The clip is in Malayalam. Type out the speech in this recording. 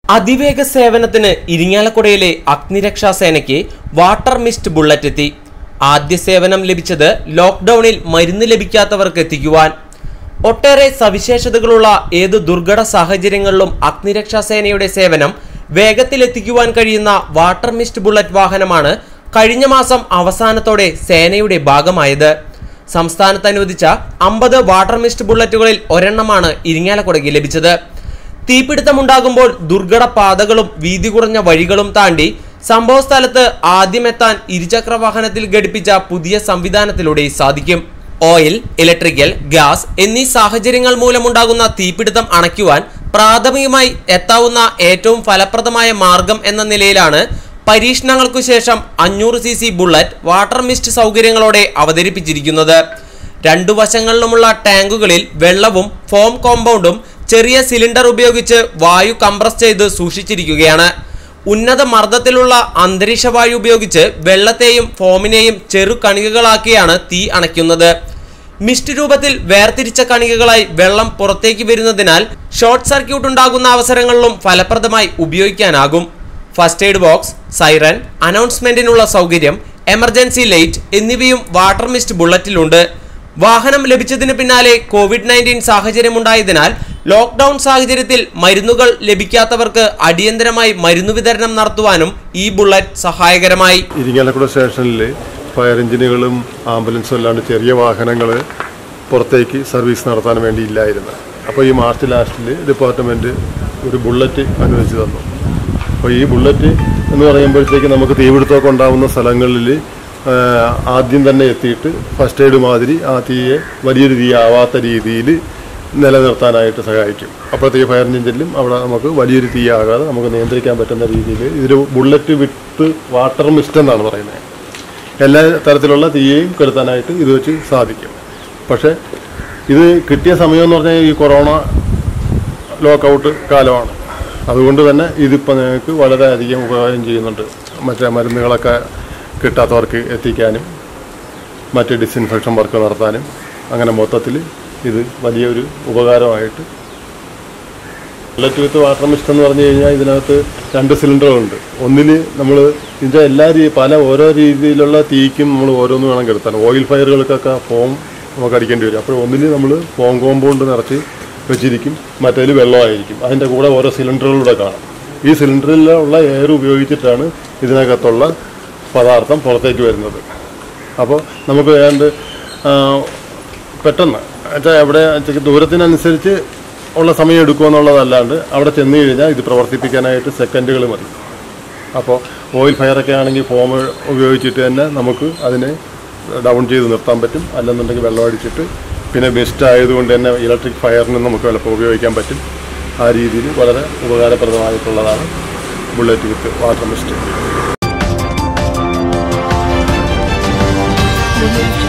അതിവേഗ സേവനത്തിന് ഇരിങ്ങാലക്കുടയിലെ അഗ്നിരക്ഷാ സേനയ്ക്ക് വാട്ടർ മിസ്റ്റ് ബുള്ളറ്റ് എത്തി ആദ്യ സേവനം ലഭിച്ചത് ലോക്ക്ഡൌണിൽ മരുന്ന് ലഭിക്കാത്തവർക്ക് എത്തിക്കുവാൻ ഒട്ടേറെ സവിശേഷതകളുള്ള ഏത് ദുർഘട സാഹചര്യങ്ങളിലും അഗ്നിരക്ഷാ സേനയുടെ സേവനം വേഗത്തിലെത്തിക്കുവാൻ കഴിയുന്ന വാട്ടർ മിസ്റ്റ് ബുള്ളറ്റ് വാഹനമാണ് കഴിഞ്ഞ മാസം അവസാനത്തോടെ സേനയുടെ ഭാഗമായത് സംസ്ഥാനത്ത് അനുവദിച്ച അമ്പത് വാട്ടർ മിസ്റ്റ് ബുള്ളറ്റുകളിൽ ഒരെണ്ണമാണ് ഇരിങ്ങാലക്കുടയ്ക്ക് ലഭിച്ചത് തീപിടുത്തമുണ്ടാകുമ്പോൾ ദുർഘട പാതകളും വീതി കുറഞ്ഞ വഴികളും താണ്ടി സംഭവസ്ഥലത്ത് ആദ്യമെത്താൻ ഇരുചക്ര വാഹനത്തിൽ ഘടിപ്പിച്ച പുതിയ സംവിധാനത്തിലൂടെ സാധിക്കും ഓയിൽ ഇലക്ട്രിക്കൽ ഗ്യാസ് എന്നീ സാഹചര്യങ്ങൾ മൂലമുണ്ടാകുന്ന തീപിടുത്തം അണയ്ക്കുവാൻ പ്രാഥമികമായി എത്താവുന്ന ഏറ്റവും ഫലപ്രദമായ മാർഗം എന്ന നിലയിലാണ് പരീക്ഷണങ്ങൾക്കു ശേഷം അഞ്ഞൂറ് C C bullet water mist സൗകര്യങ്ങളോടെ അവതരിപ്പിച്ചിരിക്കുന്നത് രണ്ടു വശങ്ങളിലുമുള്ള ടാങ്കുകളിൽ വെള്ളവും ഫോം കോമ്പൗണ്ടും ചെറിയ സിലിണ്ടർ ഉപയോഗിച്ച് വായു കംപ്രസ് ചെയ്ത് സൂക്ഷിച്ചിരിക്കുകയാണ് ഉന്നത മർദ്ദത്തിലുള്ള അന്തരീക്ഷ വായു ഉപയോഗിച്ച് വെള്ളത്തെയും ഫോമിനെയും ചെറു കണികകളാക്കിയാണ് തീ അണയ്ക്കുന്നത് മിസ്റ്റ് രൂപത്തിൽ വേർതിരിച്ച കണികകളായി വെള്ളം പുറത്തേക്ക് വരുന്നതിനാൽ ഷോർട്ട് സർക്യൂട്ട് ഉണ്ടാകുന്ന അവസരങ്ങളിലും ഫലപ്രദമായി ഉപയോഗിക്കാനാകും ഫസ്റ്റ് എയ്ഡ് ബോക്സ് സൈറൻ അനൗൺസ്മെന്റിനുള്ള സൗകര്യം എമർജൻസി ലൈറ്റ് എന്നിവയും വാട്ടർ മിസ്റ്റ് ബുള്ളറ്റിലുണ്ട് വാഹനം ലഭിച്ചതിന് പിന്നാലെ കോവിഡ് നയൻറ്റീൻ സാഹചര്യമുണ്ടായതിനാൽ ലോക്ക്ഡൌൺ സാഹചര്യത്തിൽ മരുന്നുകൾ ലഭിക്കാത്തവർക്ക് അടിയന്തരമായി മരുന്ന് വിതരണം നടത്തുവാനും ഈ ബുള്ളറ്റ് സഹായകരമായി ഇരിങ്ങാലക്കുട സ്റ്റേഷനിൽ ഫയർ എഞ്ചിനുകളും ആംബുലൻസും അല്ലാണ്ട് ചെറിയ വാഹനങ്ങൾ പുറത്തേക്ക് സർവീസ് നടത്താൻ വേണ്ടി ഇല്ലായിരുന്നു അപ്പോൾ ഈ മാർച്ച് ലാസ്റ്റിൽ ഡിപ്പാർട്ട്മെൻറ്റ് ഒരു ബുള്ളറ്റ് അനുവദിച്ചു തന്നു അപ്പോൾ ഈ ബുള്ളറ്റ് എന്ന് പറയുമ്പോഴത്തേക്ക് നമുക്ക് തീപിടുത്തമൊക്കെ ഉണ്ടാകുന്ന സ്ഥലങ്ങളിൽ ആ, ആദ്യം തന്നെ എത്തിയിട്ട് ഫസ്റ്റ് എയ്ഡ് മാതിരി ആ തീയെ വലിയൊരു തീ ആവാത്ത രീതിയിൽ നിലനിർത്താനായിട്ട് സഹായിക്കും അപ്പോഴത്തേക്ക് ഫയർ എഞ്ചിനിലും അവിടെ നമുക്ക് വലിയൊരു തീ ആകാതെ നമുക്ക് നിയന്ത്രിക്കാൻ പറ്റുന്ന രീതിയിൽ ഇതിൽ ബുള്ളറ്റ് വിട്ട് വാട്ടർ മിസ്റ്റ് എന്നാണ് പറയുന്നത് എല്ലാ തരത്തിലുള്ള തീയെയും കെടുത്താനായിട്ട് ഇത് വെച്ച് സാധിക്കും പക്ഷേ ഇത് കിട്ടിയ സമയം എന്ന് പറഞ്ഞാൽ ഈ കൊറോണ ലോക്കൗട്ട് കാലമാണ് അതുകൊണ്ട് തന്നെ ഇതിപ്പോൾ ഞങ്ങൾക്ക് വളരെയധികം ഉപകാരം ചെയ്യുന്നുണ്ട് മറ്റേ മരുന്നുകളൊക്കെ കിട്ടാത്തവർക്ക് എത്തിക്കാനും മറ്റ് ഡിസിൻഫെക്ഷൻ വർക്ക് നടത്താനും അങ്ങനെ മൊത്തത്തിൽ ഇത് വലിയൊരു ഉപകാരമായിട്ട് ബുള്ളറ്റ് വിത്ത് വാട്ടർ മിസ്റ്റ് എന്ന് പറഞ്ഞു കഴിഞ്ഞാൽ ഇതിനകത്ത് രണ്ട് സിലിണ്ടറുകളുണ്ട് ഒന്നിൽ നമ്മൾ ഇതിൻ്റെ എല്ലാ രീ പല ഓരോ രീതിയിലുള്ള തീക്കും നമ്മൾ ഓരോന്ന് വേണം കെടുത്താൻ ഓയിൽ ഫയറുകൾക്കൊക്കെ ഫോം നമുക്ക് അടിക്കേണ്ടി വരും അപ്പോൾ ഒന്നിൽ നമ്മൾ ഫോം കോമ്പൗണ്ട് നിറച്ച് വെച്ചിരിക്കും മറ്റേതിൽ വെള്ളമായിരിക്കും അതിൻ്റെ കൂടെ ഓരോ സിലിണ്ടറുകളുടെ കാണും ഈ സിലിണ്ടറിലുള്ള എയർ ഉപയോഗിച്ചിട്ടാണ് ഇതിനകത്തുള്ള പദാർത്ഥം പുറത്തേക്ക് വരുന്നത് അപ്പോൾ നമുക്ക് ഏതാണ്ട് ആ, പെട്ടെന്ന് വെച്ചാൽ എവിടെ വെച്ചാൽ ദൂരത്തിനനുസരിച്ച് ഉള്ള സമയം എടുക്കുമെന്നുള്ളതല്ലാണ്ട് അവിടെ ചെന്ന് കഴിഞ്ഞാൽ ഇത് പ്രവർത്തിപ്പിക്കാനായിട്ട് സെക്കൻഡുകൾ മതി അപ്പോൾ ഓയിൽ ഫയറൊക്കെ ആണെങ്കിൽ ഫോം ഉപയോഗിച്ചിട്ട് തന്നെ നമുക്ക് അതിനെ ഡൗൺ ചെയ്ത് നിർത്താൻ പറ്റും അല്ലെന്നുണ്ടെങ്കിൽ വെള്ളം അടിച്ചിട്ട് പിന്നെ ബെസ്റ്റ് ആയതുകൊണ്ട് തന്നെ ഇലക്ട്രിക് ഫയറിനും നമുക്ക് എളുപ്പം ഉപയോഗിക്കാൻ പറ്റും ആ രീതിയിൽ വളരെ ഉപകാരപ്രദമായിട്ടുള്ളതാണ് bullet with water mist Thank you.